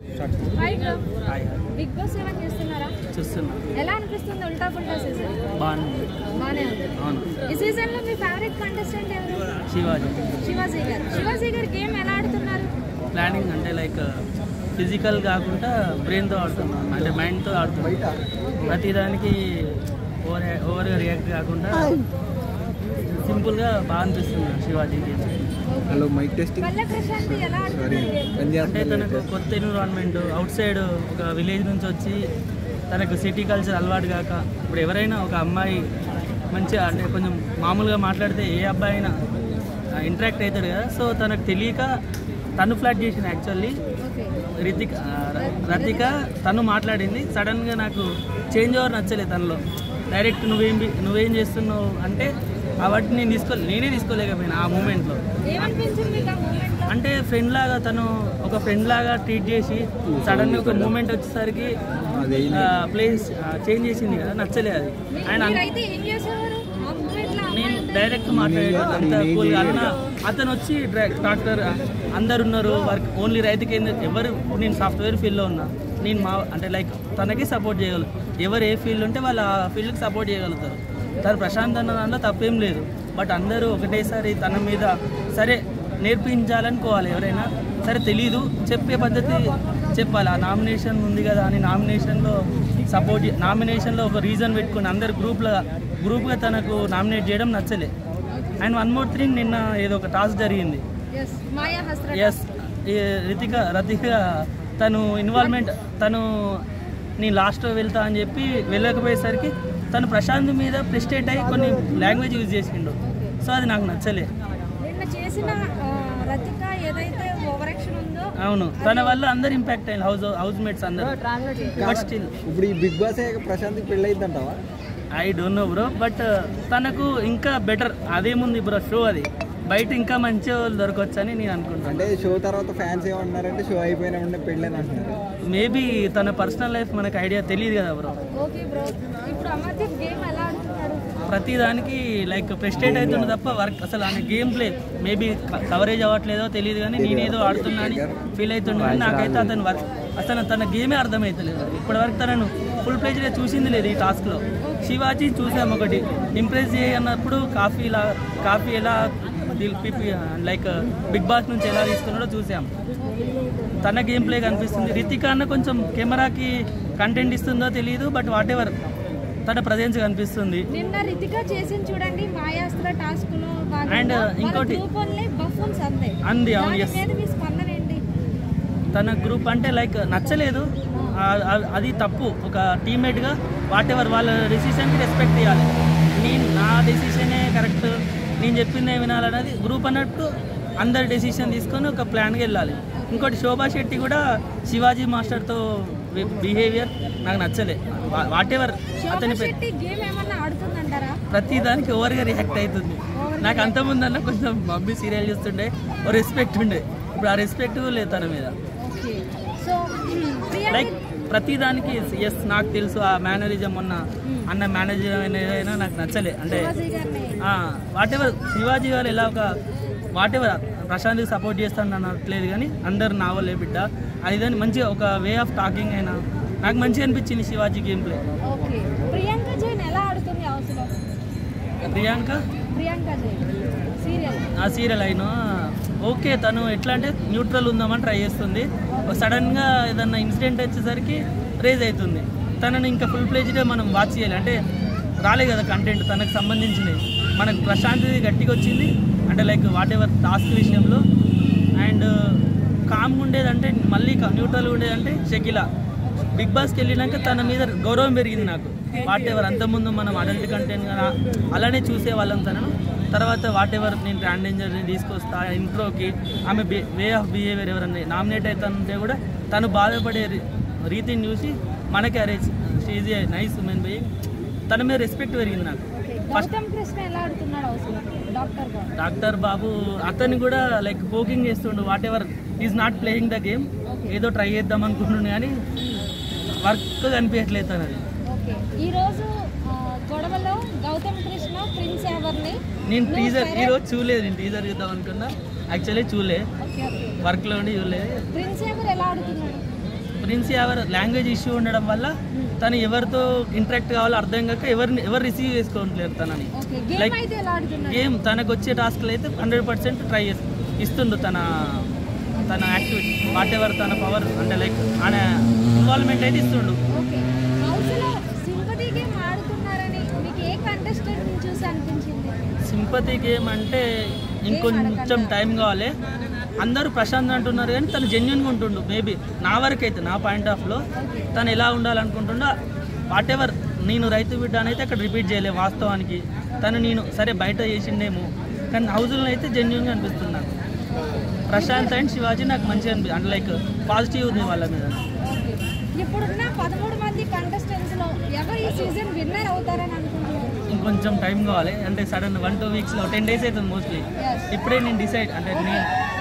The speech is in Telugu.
Hi bro hi Bigg Boss seven చేస్తున్నారా చూస్తున్నా ఎలా అనిపిస్తుంది ఉల్టా పుల్టా సీజన్ బాగుంది బానే ఉంది అవును ఈ సీజన్ లో మీ ఫేవరెట్ కంటెస్టెంట్ ఎవరు శివాజీ శివాజీ గారు శివాజీ గారు గేమ్ ఎలా ఆడుతున్నారు ప్లానింగ్ అంటే లైక్ ఫిజికల్ కాకుండా బ్రెయిన్తో ఆడుతున్నాం అంటే మైండ్తో ఆడుతున్నాం ప్రతిదానికి ఓవర్ ఓవర్గా రియాక్ట్ కాకుండా సింపుల్గా బాగా అనిపిస్తుంది Shivaji games hello mike testing పల్లె ప్రశాంత్ ఎలా సారీ ఆడుతున్నారు పని అంటే తనకు చేస్తున్నారు కొత్త ఎన్విరాన్మెంట్ అవుట్ సైడ్ ఒక విలేజ్ నుంచి వచ్చి తనకు సిటీ కల్చర్ అలవాటు కాక ఇప్పుడు ఎవరైనా ఒక అమ్మాయి మంచిగా అంటే కొంచెం మామూలుగా మాట్లాడితే ఏ అబ్బాయి అయినా ఇంటరాక్ట్ అవుతాడు కదా సో తనకు తెలియక తను ఫ్లాట్ చేసింది యాక్చువల్లీ ఓకే రితిక ఆ, ర- రతిక తను మాట్లాడింది సడన్గా నాకు చేంజ్ ఓవర్ నచ్చలేదు తనలో డైరెక్ట్ నువ్వేం బి- నువ్వేం చేస్తున్నావు అంటే ఆ వాటిని నేను తీసుకో నేనే తీసుకోలేకపోయినా ఆ మూమెంట్లో ఏమనిపించింది మీకు ఆ మూమెంట్ లో అంటే ఫ్రెండ్ లాగా తను ఒక ఫ్రెండ్ లాగా ట్రీట్ చేసి సడన్గా ఒక మూమెంట్ వచ్చేసరికి అదే ప్లేస్ చేంజ్ చేసింది కదా నచ్చలే అది అండ్ మీరైతే ఏం చేసేవారు ఆ మూమెంట్ లో నేను అమ్మాయి డైరెక్ట్ మాట్లాడేది అంత కూల్గా అన్న అతను వచ్చి డాక్టర్ అందరు ఉన్నారు వర్క్ ఓన్లీ రైతు కేంద్ర ఎవరు ఇప్పుడు నేను సాఫ్ట్వేర్ ఫీల్డ్లో ఉన్నా నేను మా అంటే లైక్ తనకి సపోర్ట్ చేయగలను ఎవరు ఏ ఫీల్డ్ ఉంటే వాళ్ళు ఆ ఫీల్డ్కి సపోర్ట్ చేయగలుగుతారు తను ప్రశాంత్ అన్న దాంట్లో తప్పేం లేదు బట్ అందరూ ఒకటేసారి తన మీద సరే నేర్పించాలనుకోవాలి ఎవరైనా సరే తెలీదు చెప్పే పద్ధతి చెప్పాలి ఆ నామినేషన్ ఉంది కదా అని నామినేషన్లో సపోర్ట్ నామినేషన్లో ఒక రీజన్ పెట్టుకుని అందరు గ్రూప్లో గ్రూప్గా తనకు నామినేట్ చేయడం నచ్చలే అండ్ వన్ మోర్ థింగ్ నిన్న ఏదో ఒక టాస్క్ జరిగింది ఎస్ మాయా హస్ర ఎస్ రితిక రతిక తను ఇన్వాల్వ్మెంట్ తను నేను లాస్ట్ వెళ్తా అని చెప్పి వెళ్ళకపోయేసరికి తను ప్రశాంత్ మీద ప్రెస్టేట్ అయ్యి కొన్ని లాంగ్వేజ్ యూజ్ చేసిండు సో అది నాకు నచ్చలే నిన్న చేసిన ఆ, రతిక ఏదైతే ఓవర్ యాక్షన్ ఉందో అవును తన వల్ల అందరు ఇంపాక్ట్ అయ్యింది హౌస్ హౌస్ మేట్స్ అందరు బట్ స్టిల్ ఇప్పుడు ఈ బిగ్ బాస్ ప్రశాంత్ పెళ్ళి అయిద్దంటావా I don't know bro but తనకు ఇంకా బెటర్ అదేముంది బ్రో షో అది బయట ఇంకా మంచి వాళ్ళు దొరకవచ్చు అని నేను అనుకుంటాను అంటే షో తర్వాత ఫ్యాన్స్ ఏమంటున్నారంటే షో అయిపోయిన వెంటనే పెళ్ళి అని అంటున్నారు మేబీ తన పర్సనల్ లైఫ్ మనకు ఐడియా తెలియదు కదా బ్రో ఓకే బ్రో ఇప్పుడు అమర్దీప్ గేమ్ ఎలా ఆడుతున్నాడు ప్రతి దానికి లైక్ ప్రెస్టేట్ అవుతుంది తప్ప వర్క్ అసలు ఆయన గేమ్ ప్లే మేబీ కవరేజ్ అవ్వట్లేదో తెలియదు కానీ నేనేదో ఆడుతున్నా అని ఫీల్ అవుతుండే కానీ నాకైతే అతను వర్క్ అసలు తన గేమే అర్థమవుతలేదు ఇప్పటివరకు తనను ఫుల్ ప్లేజ్గా చూసింది లేదు ఈ టాస్క్లో శివాజీ చూసాం ఒకటి ఇంప్రెస్ చేయన్నప్పుడు కాఫీ లా కాఫీ ఎలా పిపి లైక్ బిగ్ బాస్ నుంచి ఎలా తీసుకున్నాడో చూసాం తన గేమ్ ప్లే కనిపిస్తుంది రితిక అన్న కొంచెం కెమెరాకి కంటెంట్ ఇస్తుందో తెలియదు బట్ వాట్ ఎవర్ తన ప్రజెన్స్ కనిపిస్తుంది నిన్న రితిక చేసింది చూడండి మాయాస్త్ర టాస్క్ లో And, ఇంకోటి- గ్రూప్ ఓన్లీ బఫూన్స్ అందే అంది అవును దాని ఎస్ మీద మీ స్పందన ఏంటి తన గ్రూప్ అంటే లైక్ నచ్చలేదు ఆ- ఆ- అది తప్పు ఒక టీమ్మేట్గా వాట్ ఎవర్ వాళ్ళ డెసిషన్కి రెస్పెక్ట్ ఇవ్వాలి నేను నా డెసిషనే కరెక్ట్ నేను చెప్పిందే వినాలన్నది గ్రూప్ అన్నట్టు అందరి డెసిషన్ తీసుకొని ఒక ప్లాన్కి వెళ్ళాలి ఇంకోటి శోభా శెట్టి కూడా శివాజీ మాస్టర్తో బిహేవియర్ నాకు నచ్చలే వాట్ ఎవర్ శోభా అతని పె- శెట్టి గేమ్ ఏమన్నా ఆడుతుందంటారా ప్రతి దానికి ఓవర్గా రియాక్ట్ అవుతుంది నాకు అంత ముందన్న కొంచెం మమ్మీ సీరియల్ చూస్తుండే ఓ రెస్పెక్ట్ ఉండే ఇప్పుడు ఆ రెస్పెక్ట్ లేదు తన మీద ఓకే సో ప్రియాంక లైక్ ప్రతి దానికి ఎస్ నాకు తెలుసు ఆ మేనరిజం ఉన్న అన్న మేనేజర్ ఏదైనా నాకు నచ్చలే అంటే శివాజీ గారిని వాట్ ఎవర్ శివాజీ గారు ఎలా ఒక వాట్ ఎవర్ ప్రశాంత్కి సపోర్ట్ చేస్తాను అనట్లేదు కానీ అందరు నా వాళ్ళే బిడ్డ అది దాన్ని మంచిగా ఒక వే ఆఫ్ టాకింగ్ అయినా నాకు మంచిగా అనిపించింది Shivaji game play okay Priyanka Jain ఎలా ఆడుతుంది హౌస్ లో ప్రియాంక ప్రియాంక జైన్ సీరియల్ ఆ సీరియల్ అయినా ఓకే తను ఎట్లా అంటే న్యూట్రల్ ఉందామని ట్రై చేస్తుంది సడన్గా ఏదన్నా ఇన్సిడెంట్ వచ్చేసరికి రేజ్ అవుతుంది తనని ఇంకా ఫుల్ ప్లేజ్గా మనం వాచ్ చేయాలి అంటే రాలే కదా కంటెంట్ తనకు సంబంధించినవి మనకు ప్రశాంతి గట్టిగా వచ్చింది అంటే లైక్ వాట్ ఎవర్ టాస్క్ విషయంలో అండ్ కామ్గా ఉండేదంటే మళ్ళీ న్యూట్రల్ ఉండేదంటే షకిలా బిగ్ బాస్కి వెళ్ళినాక తన మీద గౌరవం పెరిగింది నాకు వాట్ ఎవర్ అంతకుముందు మనం అడల్ట్ కంటెంట్ కదా అలానే చూసే వాళ్ళం తనను తర్వాత వాట్ ఎవర్ నేను ట్రాండేంజర్ని తీసుకొస్తా ఇంట్రోకి ఆమె వే ఆఫ్ బిహేవియర్ ఎవరన్నా నామినేట్ అవుతానంటే కూడా తను బాధపడే రీ- రీతిని చూసి మనకి అరే she's a nice woman by తన మీద రెస్పెక్ట్ పెరిగింది నాకు ఓకే గౌతమ్ కృష్ణ ఎలా ఆడుతున్నాడు హౌస్ లో డాక్టర్ గా డాక్టర్ బాబు అతన్ని కూడా లైక్ పోకింగ్ చేస్తుండు whatever is not playing the game ఏదో ట్రై చేద్దాం అనుకుంటుండు కానీ వర్క్ కనిపించట్లేదు తనది ఓకే ఈ రోజు ఆ, గొడవలో గౌతమ్ కృష్ణ ప్రిన్స్ ఎవరిని నేను టీజర్ ఈ రోజు చూడలేదు నేను టీజర్ చూద్దాం అనుకున్నా యాక్చువల్లీ చూడలే ఓకే ఓకే వర్క్లో ఉండి చూడలేదు ప్రిన్స్ ఎవరు ఎలా ఆడుతున్నాడు ప్రిన్స్ ఎవర్ లాంగ్వేజ్ ఇష్యూ ఉండడం వల్ల తను ఎవరితో ఇంటరాక్ట్ కావాలో అర్థం కాక ఎవరిని ఎవరు రిసీవ్ చేసుకోవట్లేరు తనని ఓకే గేమ్ Like- అయితే ఎలా ఆడుతున్నారు గేమ్ తనకు వచ్చే టాస్క్లు అయితే హండ్రెడ్ పర్సెంట్ ట్రై చేసి ఇస్తుండు తన తన యాక్టివిటీ వాట్ ఎవర్ తన పవర్ అంటే లైక్ ఆయన ఇన్వాల్వ్మెంట్ అయితే ఇస్తుండు ఓకే హౌస్లో సింపతి గేమ్ ఆడుతున్నారని మీకు ఏ కంటెస్టెంట్ చూసి అనిపించింది సింపతి గేమ్ అంటే ఇంకొంచెం టైం కావాలి అందరూ ప్రశాంత్ అంటున్నారు కానీ తను జెన్యున్గా ఉంటుండు మేబీ నా వరకు అయితే నా పాయింట్ ఆఫ్లో తను ఎలా ఉండాలనుకుంటుండో వాట్ ఎవర్ నేను రైతు బిడ్డ అని అయితే అక్కడ రిపీట్ చేయలేము వాస్తవానికి తను నేను సరే బయట చేసిండేమో కానీ హౌజుల్లో అయితే జెన్యున్గా అనిపిస్తుంది నాకు ప్రశాంత్ అండ్ శివాజీ నాకు మంచిగా అనిపి అంటే లైక్ పాజిటివ్ ఉంది వాళ్ళ మీద ఓకే ఇప్పుడున్న పదమూడు మంది కంటెస్టెంట్స్లో ఎవరు ఈ సీజన్ విన్నర్ అవుతారని అనుకుంటున్నారు ఇంకొంచెం టైం కావాలి అంటే సడన్ వన్ టూ వీక్స్లో టెన్ డేస్ అవుతుంది మోస్ట్లీ Yes. ఇప్పుడే నేను డిసైడ్ అంటే నేను